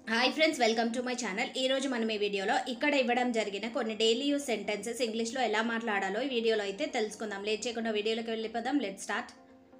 hi friends welcome to my channel ఈ రోజు మనం ఈ వీడియోలో ఇక్కడ ఇవ్వడం జరిగిన కొన్ని డైలీ యూస్ సెంటెన్సెస్ ఇంగ్లీష్లో ఎలా మాట్లాడాలో ఈ వీడియోలో అయితే తెలుసుకుందాం లేట్ చేయకుండా వీడియోలోకి వెళ్ళిపోదాం లెట్ స్టార్ట్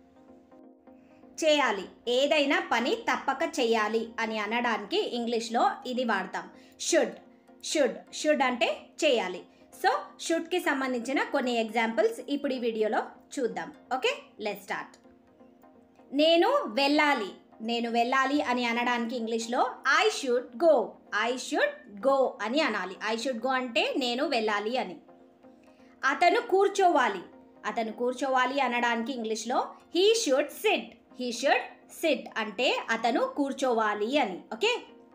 చేయాలి ఏదైనా పని తప్పక చేయాలి అని అనడానికి ఇంగ్లీష్లో ఇది వాడతాం షుడ్ షుడ్ షుడ్ అంటే చేయాలి సో షుడ్కి సంబంధించిన కొన్ని ఎగ్జాంపుల్స్ ఇప్పుడు ఈ వీడియోలో చూద్దాం ఓకే లెట్ స్టార్ట్ నేను వెళ్ళాలి నేను వెళ్ళాలి అని అనడానికి ఇంగ్లీష్లో I should go I should go అని అనాలి ఐ షుడ్ గో అంటే నేను వెళ్ళాలి అని అతను కూర్చోవాలి అతను కూర్చోవాలి అనడానికి ఇంగ్లీష్లో he should sit he should sit అంటే అతను కూర్చోవాలి అని ఓకే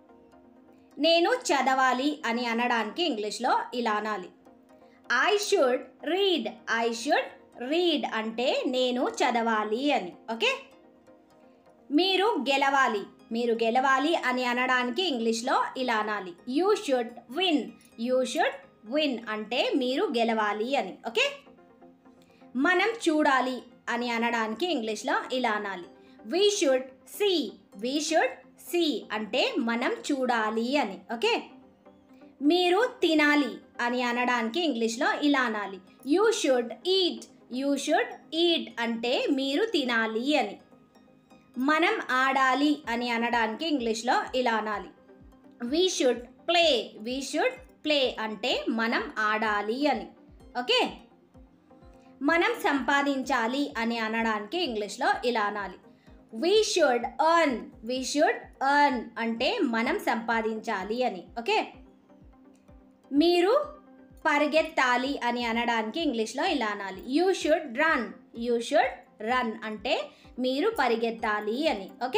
నేను చదవాలి అని అనడానికి ఇంగ్లీష్లో ఇలా అనాలి I should read I should read అంటే నేను చదవాలి అని ఓకే మీరు గెలవాలి మీరు గెలవాలి అని అనడానికి ఇంగ్లీష్లో ఇలా అనాలి you should win you should win అంటే మీరు గెలవాలి అని ఓకే మనం చూడాలి అని అనడానికి ఇంగ్లీష్లో ఇలా అనాలి we should see we should see అంటే మనం చూడాలి అని ఓకే మీరు తినాలి అని అనడానికి ఇంగ్లీష్లో ఇలా అనాలి you should eat you should eat అంటే మీరు తినాలి అని మనం ఆడాలి అని అనడానికి ఇంగ్లీష్లో ఇలా అనాలి we should play we should play అంటే మనం ఆడాలి అని ఓకే మనం సంపాదించాలి అని అనడానికి ఇంగ్లీష్లో ఇలా అనాలి we should earn we should earn అంటే మనం సంపాదించాలి అని ఓకే మీరు పరిగెత్తాలి అని అనడానికి ఇంగ్లీష్లో ఇలా అనాలి you should run you should run అంటే మీరు పరిగెత్తాలి అని ఓకే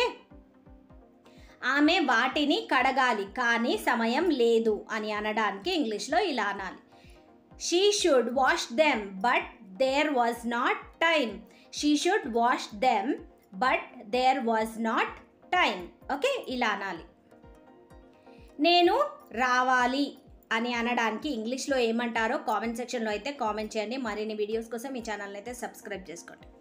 ఆమె వాటిని కడగాలి కానీ సమయం లేదు అని అనడానికి ఇంగ్లీష్లో ఇలా అనాలి she should wash them but there was not time she should wash them but there was not time okay ఇలా అనాలి నేను రావాలి అని అనడానికి ఇంగ్లీష్లో ఏమంటారో కామెంట్ సెక్షన్లో అయితే కామెంట్ చేయండి మరిన్ని వీడియోస్ కోసం ఈ ఛానల్ని అయితే సబ్స్క్రైబ్ చేసుకోండి